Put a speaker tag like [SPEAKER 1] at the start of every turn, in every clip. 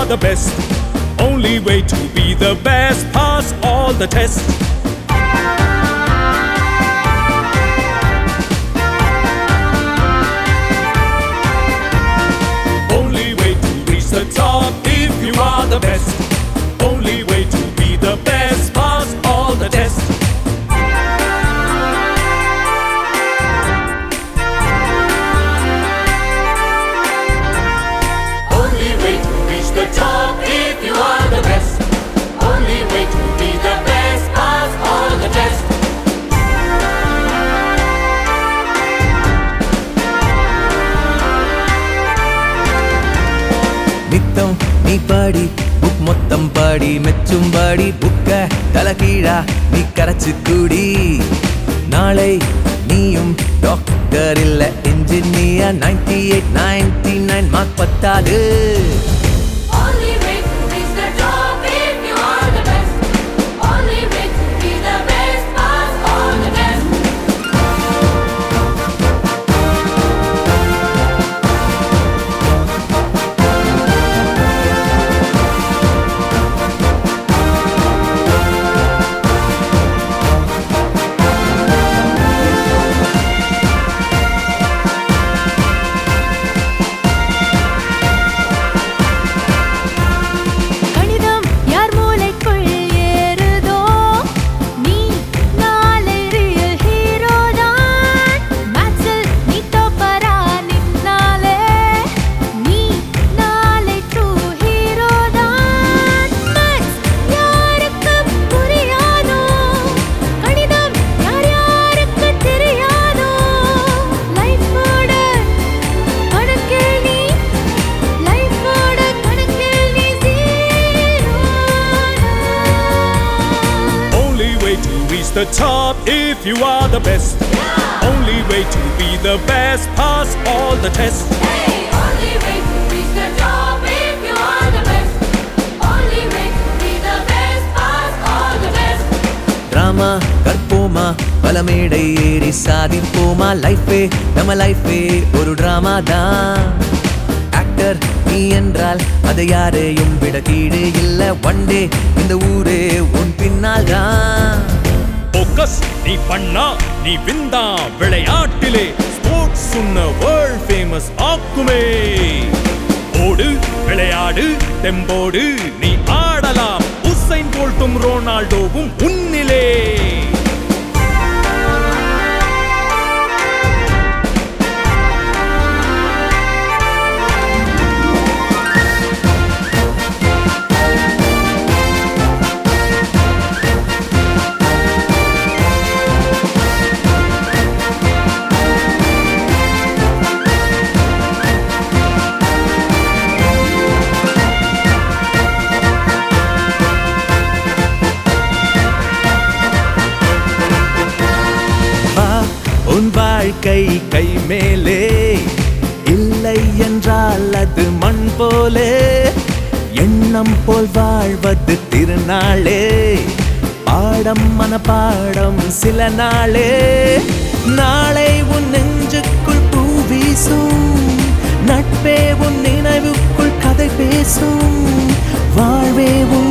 [SPEAKER 1] the best. Only way to be the best. Pass all the tests. Only way to reach the top if you are the best. Only way to be the best. Pass all the tests.
[SPEAKER 2] Only way to reach the top if you are the best. Only way to be the best. Pass all the tests.
[SPEAKER 3] நித்தம் நீ பாடி book மொத்தம் பாடி மெச்சும் பாடி புக்க தலகீழா நீ கரைச்சு கூடி நாளை நீயும் doctor இல்ல engineer ninety eight ninety nine mark பத்தாது
[SPEAKER 2] Only way to reach the top if you are the best. Only way to be the best. Pass all the tests.
[SPEAKER 4] கணிதம் யார் மூளைக்குள் ஏறுதோ நீ நாளை ரியல் ஹீரோ தான் மேத்ஸில் நீ தோப்பரா நின்னாலே நீ நாளை ட்ரூ ஹீரோ தான் மேத்ஸ் யாருக்கு புரியாதோ கணிதம் யார் யாருக்கு தெரியாதோ லைஃபோட கணக்கில் நீ லைஃபோட கணக்கில் நீ zero
[SPEAKER 1] Only way to reach the top if you are the best. Only way to be the best. Pass all the tests.
[SPEAKER 2] Hey, only way to reach the top if you are the best. Only way to be the best. Pass all the tests.
[SPEAKER 3] Drama கற்போமா பல மேடை ஏறி சாதிப்போமா லைஃபே நம்ம லைஃபே ஒரு drama தான் actor நீ என்றால் அதை யாரையும் விட கீழே இல்ல ஒன் டே இந்த ஊரே உன் பின்னால் தான்
[SPEAKER 1] Focus நீ பண்ணா நீ விந்தா விளையாட்டிலே ஸ்போர்ட்ஸ் உன்ன வேர்ல்ட் ஃபேமஸ் ஆக்குமே ஓடு விளையாடு தெம்போடு நீ ஆடலாம் உசைன் போல்ட்டும் ரோனால்டோவும் உன்னிலே
[SPEAKER 3] வா உன் வாழ்க்கை கை மேலே இல்லை என்றால் அது மண் போலே எண்ணம் போல் வாழ்வது திருநாளே பாடம் மனப்பாடம் சில நாளே நாளை உன் நெஞ்சுக்குள் பூ வீசும் நட்பே உன் நினைவுக்குள் கதை பேசும் வாழ்வே உன்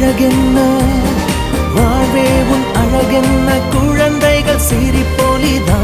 [SPEAKER 3] அழகென்ன வாழ்வே உன் அழகென்ன குழந்தைகள் சிரிப்பொலிதான்